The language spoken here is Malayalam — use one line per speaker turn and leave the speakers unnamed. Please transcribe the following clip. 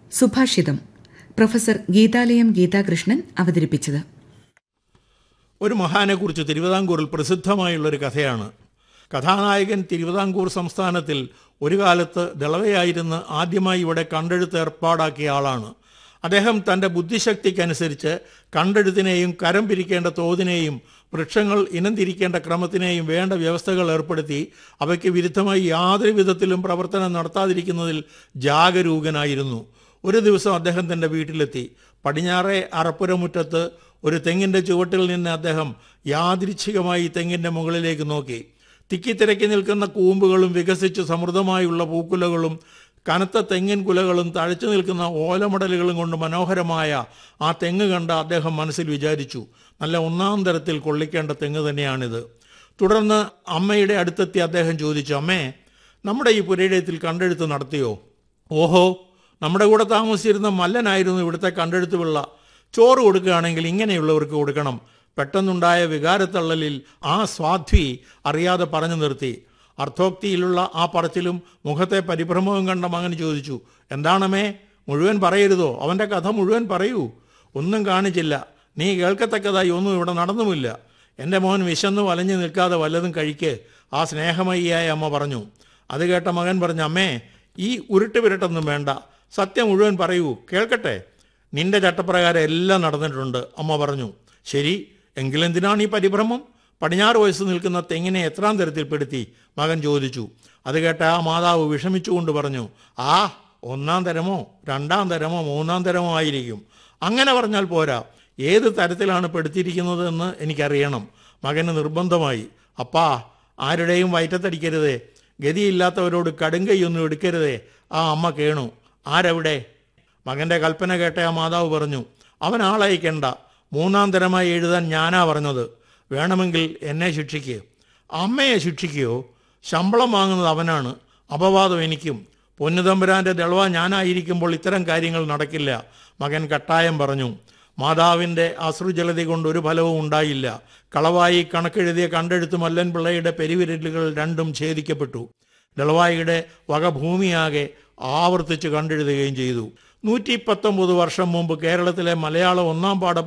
സുഭാഷിതം പ്രൊഫസർ ഗീതാലയം ഗീതാകൃഷ്ണൻ അവതരിപ്പിച്ചത്
ഒരു മഹാനെക്കുറിച്ച് തിരുവിതാംകൂറിൽ പ്രസിദ്ധമായുള്ളൊരു കഥയാണ് കഥാനായകൻ തിരുവിതാംകൂർ സംസ്ഥാനത്തിൽ ഒരു കാലത്ത് ദളവയായിരുന്ന് ആദ്യമായി ഇവിടെ കണ്ടെഴുത്ത് ഏർപ്പാടാക്കിയ ആളാണ് അദ്ദേഹം തൻ്റെ ബുദ്ധിശക്തിക്കനുസരിച്ച് കണ്ടെഴുത്തിനെയും കരം പിരിക്കേണ്ട തോതിനെയും വൃക്ഷങ്ങൾ ഇനം തിരിക്കേണ്ട ക്രമത്തിനെയും വേണ്ട വ്യവസ്ഥകൾ ഏർപ്പെടുത്തി അവയ്ക്ക് വിരുദ്ധമായി യാതൊരു വിധത്തിലും പ്രവർത്തനം നടത്താതിരിക്കുന്നതിൽ ജാഗരൂകനായിരുന്നു ഒരു ദിവസം അദ്ദേഹം തൻ്റെ വീട്ടിലെത്തി പടിഞ്ഞാറേ അറപ്പുരമുറ്റത്ത് ഒരു തെങ്ങിൻ്റെ ചുവട്ടിൽ നിന്ന് അദ്ദേഹം യാദൃച്ഛികമായി തെങ്ങിൻ്റെ മുകളിലേക്ക് നോക്കി തിക്കിത്തിരക്കി നിൽക്കുന്ന കൂമ്പുകളും വികസിച്ച് സമൃദ്ധമായുള്ള പൂക്കുലകളും കനത്ത തെങ്ങിൻ കുലകളും തഴച്ചു നിൽക്കുന്ന ഓലമടലുകളും കൊണ്ട് മനോഹരമായ ആ തെങ്ങ് കണ്ട അദ്ദേഹം മനസ്സിൽ വിചാരിച്ചു നല്ല ഒന്നാം തരത്തിൽ കൊള്ളിക്കേണ്ട തെങ്ങ് തന്നെയാണിത് തുടർന്ന് അമ്മയുടെ അടുത്തെത്തി അദ്ദേഹം ചോദിച്ചു അമ്മേ നമ്മുടെ ഈ പുരയിടത്തിൽ കണ്ടെഴുത്ത് നടത്തിയോ ഓഹോ നമ്മുടെ കൂടെ താമസിച്ചിരുന്ന മല്ലനായിരുന്നു ഇവിടുത്തെ കണ്ടെഴുത്ത് പിള്ള ചോറ് കൊടുക്കുകയാണെങ്കിൽ ഇങ്ങനെയുള്ളവർക്ക് കൊടുക്കണം പെട്ടെന്നുണ്ടായ വികാരത്തള്ളലിൽ ആ സ്വാധ്വി അറിയാതെ പറഞ്ഞു നിർത്തി അർത്ഥോക്തിയിലുള്ള ആ പറച്ചിലും മുഖത്തെ പരിഭ്രമവും കണ്ട മകൻ ചോദിച്ചു എന്താണമേ മുഴുവൻ പറയരുതോ അവൻ്റെ കഥ മുഴുവൻ പറയൂ ഒന്നും കാണിച്ചില്ല നീ കേൾക്കത്തക്കതായി ഒന്നും ഇവിടെ നടന്നുമില്ല എൻ്റെ മോൻ വിശന്ന് വലഞ്ഞു നിൽക്കാതെ വല്ലതും കഴിക്ക് ആ സ്നേഹമയ്യായ അമ്മ പറഞ്ഞു അത് കേട്ട മകൻ പറഞ്ഞു അമ്മേ ഈ ഉരുട്ട് വിരട്ടൊന്നും വേണ്ട സത്യം മുഴുവൻ പറയൂ കേൾക്കട്ടെ നിന്റെ ചട്ടപ്രകാരം എല്ലാം നടന്നിട്ടുണ്ട് അമ്മ പറഞ്ഞു ശരി എങ്കിലെന്തിനാണ് ഈ പരിഭ്രമം പടിഞ്ഞാറ് വയസ്സ് നിൽക്കുന്ന തെങ്ങിനെ എത്രാം തരത്തിൽപ്പെടുത്തി മകൻ ചോദിച്ചു അത് കേട്ട ആ മാതാവ് വിഷമിച്ചുകൊണ്ട് പറഞ്ഞു ആ ഒന്നാം തരമോ രണ്ടാം തരമോ മൂന്നാം തരമോ ആയിരിക്കും അങ്ങനെ പറഞ്ഞാൽ പോരാ ഏത് തരത്തിലാണ് പെടുത്തിയിരിക്കുന്നത് എന്ന് എനിക്കറിയണം മകന് നിർബന്ധമായി അപ്പാ ആരുടെയും വയറ്റത്തടിക്കരുതേ ഗതിയില്ലാത്തവരോട് കടുങ്കൈയൊന്നും എടുക്കരുതേ ആ അമ്മ കേണു ആരവിടെ മകന്റെ കൽപ്പന കേട്ട ആ മാതാവ് പറഞ്ഞു അവൻ ആളയക്കണ്ട മൂന്നാം തരമായി എഴുതാൻ ഞാനാ പറഞ്ഞത് വേണമെങ്കിൽ എന്നെ ശിക്ഷിക്കുക അമ്മയെ ശിക്ഷിക്കുകയോ ശമ്പളം വാങ്ങുന്നത് അവനാണ് അപവാദം എനിക്കും പൊന്നുതമ്പുരാന്റെ ദളവ ഞാനായിരിക്കുമ്പോൾ ഇത്തരം കാര്യങ്ങൾ നടക്കില്ല മകൻ കട്ടായം പറഞ്ഞു മാതാവിൻ്റെ അശ്രുജലതി കൊണ്ട് ഒരു ഫലവും ഉണ്ടായില്ല കളവായി കണക്കെഴുതിയ കണ്ടെഴുത്ത് മല്ലൻ പിള്ളയുടെ പെരുവിരലുകൾ രണ്ടും ഛേദിക്കപ്പെട്ടു ദളവായിയുടെ വകഭൂമിയാകെ ആവർത്തിച്ച് കണ്ടെഴുതുകയും ചെയ്തു നൂറ്റി പത്തൊമ്പത് വർഷം മുമ്പ് കേരളത്തിലെ മലയാള ഒന്നാം പാഠ